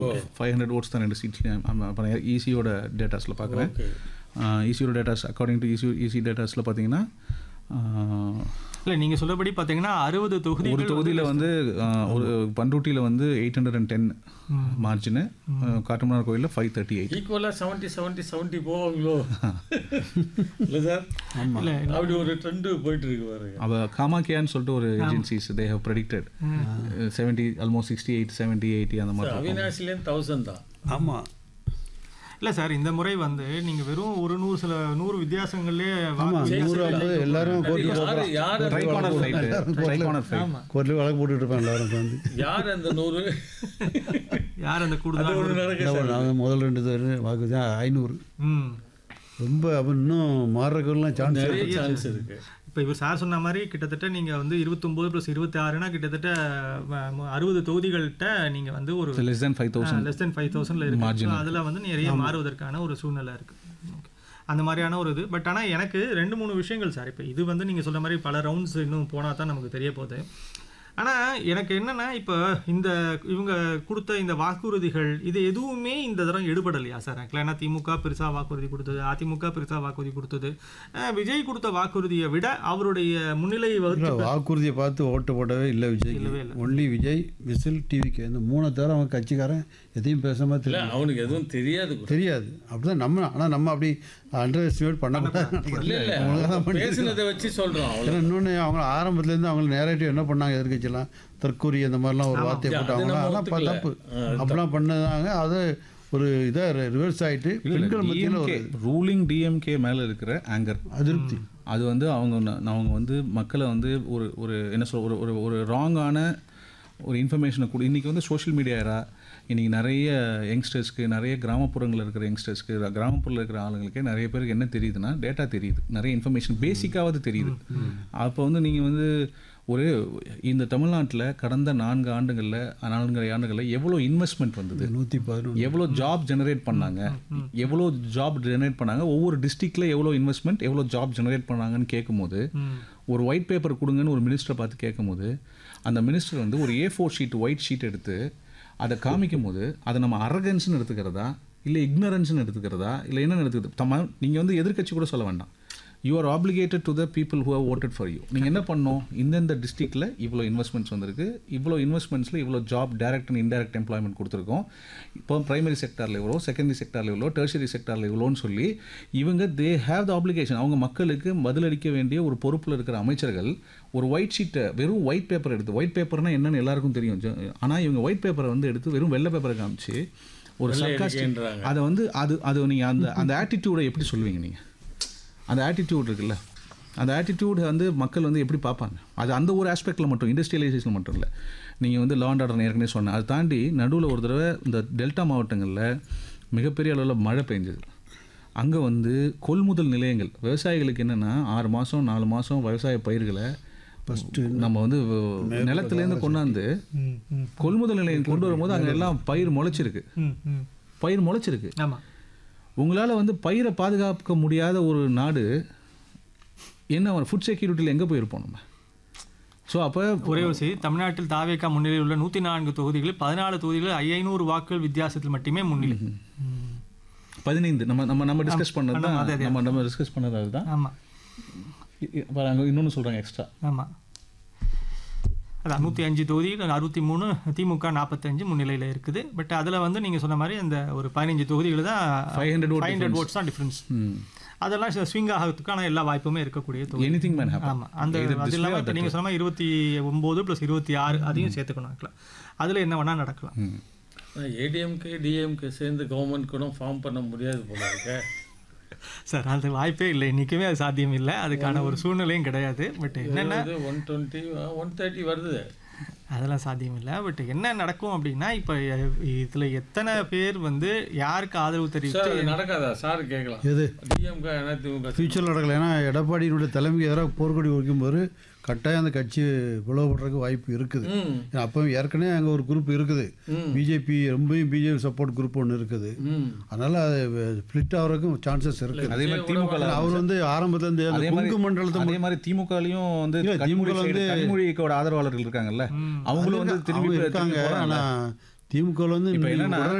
Five hundred votes தான் ரெண்டு சீட்ஸ்லையும் அப்புறம் ஈசியோட டேட்டாஸில் பார்க்குறேன் ஓகே ஈசியோட datas according to EC EC டேட்டாஸில் பார்த்தீங்கன்னா இல்லை நீங்கள் சொல்லபடி பார்த்தீங்கன்னா அறுபது தொகுதி ஒரு தொகுதியில் வந்து ஆஹ், ஒரு பண்ருட்டியில் வந்து eight hundred and ten margin Kattumannar கோயிலில் ஃபைவ் தேர்ட்டி எயிட் ஈக்குவலாக செவன்ட்டி செவன்ட்டி செவன்ட்டி போவாங்களோ இல்லை சார் இல்லை அப்படி ஒரு ட்ரெண்டு போயிட்டு இருக்கு பாருங்க அவ காமாக்கியான்னு சொல்லிட்டு ஒரு agencies they have predicted seventy almost sixty eight seventy eighty அந்த மாதிரி இருக்கும். அவினாசிலேருந்து தௌசண்ட் தான் ஆமாம் இல்லை சார் இந்த முறை வந்து நீங்கள் வெறும் ஒரு நூறு சில நூறு வித்தியாசங்கள்லேயே ஆமாம் நூறு ஐம்பது எல்லாரும் கோர்ட்டில் யாரு யார் tri corner fight tri corner fight கோர்ட்டில் வழக்கு போட்டுட்டு இருப்பேன் எல்லாரும் உட்காந்து யார் அந்த நூறு யார் அந்த அது கூடுதலாக ஒரு நடக்க என்ன பண்ண, அவன் முதல் ரெண்டு பேர் வாக்கு தான் ஐநூறு ம் ரொம்ப அப்போ இன்னும் மாறுறதுக்கெல்லாம் சான்ஸ் நிறைய சான்ஸ் இருக்கு இப்போ இவர் சார் சொன்ன மாதிரி கிட்டத்தட்ட நீங்கள் வந்து இருபத்தொம்போது ப்ளஸ் இருபத்தி ஆறுனா கிட்டத்தட்ட அறுபது தொகுதிகள்கிட்ட நீங்கள் வந்து ஒரு less than five thousand less than five தௌசண்ட்ல இருக்கு அதில் வந்து நிறைய மாறுவதற்கான ஒரு சூழ்நிலை இருக்கு Okay. அந்த மாதிரியான ஒரு இது பட் ஆனால் எனக்கு ரெண்டு மூணு விஷயங்கள் சார் இப்போ இது வந்து நீங்கள் சொல்ற மாதிரி பல ரவுண்ட்ஸ் இன்னும் போனால் தான் நமக்கு தெரிய போகுது ஆனால் எனக்கு என்னன்னா இப்போ இந்த இவங்க கொடுத்த இந்த வாக்குறுதிகள் இது எதுவுமே இந்த தடவை எடுபடலையா சார் ஆக்சுவலாக ஏன்னா திமுக பெருசாக வாக்குறுதி கொடுத்தது அதிமுக பெருசாக வாக்குறுதி கொடுத்தது அஹ் விஜய் கொடுத்த வாக்குறுதியை விட அவருடைய முன்னிலை வகுத்து வாக்குறுதியை பார்த்து ஓட்டு போடவே இல்லை விஜய் ஒன்லி விஜய் விசில் டிவிக்கு இந்த மூணை தவிர அவன் கட்சிக்காரன் எதையும் பேசாம இல்லை தெரியும் அவனுக்கு எதுவும் தெரியாது கூட. தெரியாது அப்படிதான் நம்ம ஆனால் நம்ம அப்படி அண்டர் எஸ்டிமேட் பண்ணக்கூடாது இல்ல இல்ல அவன் பேசுனதை வச்சு சொல்றோம் அவ்வளோ ஏன்னா இன்னொன்று அவங்க ஆரம்பத்துலேருந்து அவங்க நேரேட்டிவ் என்ன பண்ணாங்க எதிர்க்கட்சியெல்லாம் தற்கூரி அந்த மாதிரிலாம் ஒரு வார்த்தையை போட்டு அவங்க அதெல்லாம் ப- தப்பு அப்படிலாம் பண்ணதாங்க அது ஒரு இதாக ரிவர்ஸ் ஆயிட்டு பெண்கள் மத்தியில் ஒரு ரூலிங் டிஎம்கே மேலே இருக்கிற ஆங்கர் அதிருப்தி அது வந்து அவங்க ந- அவங்க வந்து மக்களை வந்து ஒரு ஒரு என்ன சொல் ஒரு ஒரு ஒரு ராங்கான ஒரு இன்ஃபர்மேஷனை கூட இன்றைக்கி வந்து சோஷியல் மீடியா era இன்றைக்கி நிறைய யங்ஸ்டர்ஸ்க்கு நிறைய கிராமப்புறங்களில் இருக்கிற யங்ஸ்டர்ஸ்க்கு கிராமப்புறத்தில் இருக்கிற ஆளுங்களுக்கே நிறைய பேருக்கு என்ன தெரியுதுன்னா டேட்டா தெரியுது நிறைய இன்ஃபர்மேஷன் பேசிக்காவது தெரியுது அப்போ வந்து நீங்கள் வந்து ஒரு இந்த தமிழ்நாட்டில் கடந்த நான்கு ஆண்டுகளில் நான்கு ஆண்டுகளில் எவ்வளோ இன்வெஸ்ட்மெண்ட் வந்தது நூற்றி பதினொன்று எவ்வளோ ஜாப் ஜெனரேட் பண்ணாங்க எவ்வளோ ஜாப் ஜெனரேட் பண்ணாங்க ஒவ்வொரு டிஸ்ட்ரிக்ட்ல எவ்வளோ இன்வெஸ்ட்மெண்ட் எவ்வளோ ஜாப் ஜெனரேட் பண்ணாங்கன்னு கேட்கும்போது ஒரு ஒயிட் பேப்பர் கொடுங்கன்னு ஒரு மினிஸ்டரை பார்த்து கேட்கும்போது அந்த மினிஸ்டர் வந்து ஒரு A four sheet white sheet எடுத்து அதை காமிக்கும் போது அதை நம்ம அரகன்ஸ்னு எடுத்துக்கிறதா இல்லை இக்னரன்ஸ்னு எடுத்துக்கிறதா இல்லை என்னன்னு எடுத்துக்கிறது தம்ம நீங்கள் வந்து எதிர்க்கட்சி கூட சொல்ல வேண்டாம் you are obligated to the people who have voted for you நீங்கள் என்ன பண்ணணும் இந்தந்த டிஸ்ட்ரிக்டில் இவ்வளோ இன்வெஸ்ட்மெண்ட்ஸ் வந்திருக்கு இவ்வளோ இன்வெஸ்ட்மெண்ட்ஸில் இவ்வளோ job direct and indirect employment கொடுத்துருக்கோம் இப்போ பிரைமரி செக்டாரில் எவ்வளோ செகண்டரி செக்டாரில் எவ்வளோ டெர்ஷரி செக்டாரில் எவ்வளோன்னு சொல்லி இவங்க தே ஹேவ் த ஆப்ளிகேஷன் அவங்க மக்களுக்கு பதிலளிக்க வேண்டிய ஒரு பொறுப்பில் இருக்கிற அமைச்சர்கள் ஒரு ஒயிட் ஷீட்டை வெறும் ஒயிட் பேப்பர் எடுத்து ஒயிட் பேப்பர்னா என்னன்னு எல்லாருக்கும் தெரியும் ஆனால் இவங்க ஒயிட் பேப்பரை வந்து எடுத்து வெறும் வெள்ளை பேப்பரை காமிச்சு ஒரு சர்க்காஸ்டிக் இருக்கேன்றாங்க. அதை வந்து அது அது நீங்கள் அந்த அந்த ஆட்டிடியூடை எப்படி சொல்லுவீங்க நீங்கள் அந்த ஆட்டிடியூட் இருக்குல்ல அந்த ஆட்டிடியூட் வந்து மக்கள் வந்து எப்படி பார்ப்பாங்க அது அந்த ஒரு ஆஸ்பெக்டில் மட்டும் இண்டஸ்ட்ரியலைசேஷன் மட்டும் இல்லை நீங்கள் வந்து லா அண்ட் ஆர்டர் ஏற்கனவே சொன்னேன் அதை தாண்டி நடுவில் ஒரு தடவை இந்த டெல்டா மாவட்டங்களில் மிகப்பெரிய அளவில் மழை பெஞ்சது அங்கே வந்து கொள்முதல் நிலையங்கள் விவசாயிகளுக்கு என்னென்னா ஆறு மாதம் நாலு மாதம் விவசாய பயிர்களை ஃபஸ்ட்டு நம்ம வந்து நிலத்துலேருந்து கொண்டாந்து ம் ம் கொள்முதல் நிலையம் கொண்டு வரும்போது அங்கே எல்லாம் பயிர் முளைச்சிருக்கு ம் ம் பயிர் முளைச்சிருக்கு ஆமாம் உங்களால் வந்து பயிரை பாதுகாக்க முடியாத ஒரு நாடு என்ன ஃபுட் செக்யூரிட்டியில் எங்கே போயிருப்போம் நம்ம ஸோ அப்போ ஒரே ஒரு செய்தி தமிழ்நாட்டில் தாவேக்கா முன்னிலையில் உள்ள நூற்றி நான்கு தொகுதிகளில் பதினாலு தொகுதிகளில் ஐநூறு வாக்குகள் வித்தியாசத்தில் மட்டுமே முன்னிலை பதினைந்து நம்ம நம்ம நம்ம டிஸ்கஸ் பண்ணது தான் நம்ம நம்ம டிஸ்கஸ் பண்ணது அதுதான் ஆமாம் இ- இ- பாரு, அங்க இன்னொன்று சொல்கிறாங்க எக்ஸ்ட்ரா ஆமாம் அதான் நூற்றி அஞ்சு தொகுதியில் அறுபத்தி மூணு திமுக நாற்பத்தஞ்சு முன்னிலையில் இருக்குது பட் அதில் வந்து நீங்கள் சொன்ன மாதிரி அந்த ஒரு பதினஞ்சு தொகுதிகள் தான் 500 vote ஃபைவ் ஹண்ட்ரட் ஓட்ஸ் தான் டிஃப்ரென்ஸ் அதெல்லாம் ஸ்விங் ஆகிறதுக்கான எல்லா வாய்ப்புமே இருக்கக்கூடிய தொகுதி எனி திங் மேன் ஹேப்பன் ஆமாம் அந்த அது இல்லாமல் இப்போ நீங்கள் சொன்ன மாதிரி இருபத்தி ஒம்பது ப்ளஸ் இருபத்தி ஆறு அதையும் சேர்த்துக்கணும் ஆக்கலாம் அதில் என்ன வேணால் நடக்கலாம் ஏடிஎம்கே டிஎம்கே சேர்ந்து கவர்மெண்ட் கூட ஃபார்ம் பண்ண முடியாது போல இருக்க சார் அது வாய்ப்பே இல்லை இன்றைக்குமே அது சாத்தியம் இல்லை அதுக்கான ஒரு சூழ்நிலையும் கிடையாது பட் என்னென்ன ஒன் டுவெண்ட்டி ஒன் தேர்ட்டி வருது அதெல்லாம் சாத்தியம் இல்லை பட் என்ன நடக்கும் அப்படின்னா இப்போ இதில் எத்தனை பேர் வந்து யாருக்கு ஆதரவு தெரிவித்து சார் அது நடக்காதா சார் கேட்கலாம் எது டிஎம்கே அதிமுக ஃபியூச்சரில் நடக்கல ஏன்னா எடப்பாடியினுடைய தலைமைக்கு எதிராக போர்க்கொடி வைக்கும்போது கட்டாயம் அந்த கட்சி பிளவுபடுறதுக்கு வாய்ப்பு இருக்குது ம் ஏன்னா அப்போ ஏற்கனவே அங்கே ஒரு குரூப் இருக்குது பிஜேபி ரொம்பவும் பிஜேபி சப்போர்ட் குரூப் ஒன்று இருக்குது ம் அதனால் அது ஸ்ப்ளிட் ஆகிறதுக்கும் சான்சஸ் இருக்குது அதே மாதிரி திமுக ஏன்னா அவர் வந்து ஆரம்பத்துலேருந்து அந்த அதே மாதிரி கொங்கு மண்டலத்தை அதே மாதிரி திமுகலையும் வந்து இல்ல, கனிமொழி திமுக side, வந்து- கனிமொழிக்கோட ஆதரவாளர்கள் இருக்காங்கல்ல அவங்களும் வந்து திரும்பி அவங்க திரும்பி இருக்காங்க போறாங்கல்ல. ஆனால் திமுக ல வந்து இப்ப இன்னைக்கு என்னன்னா,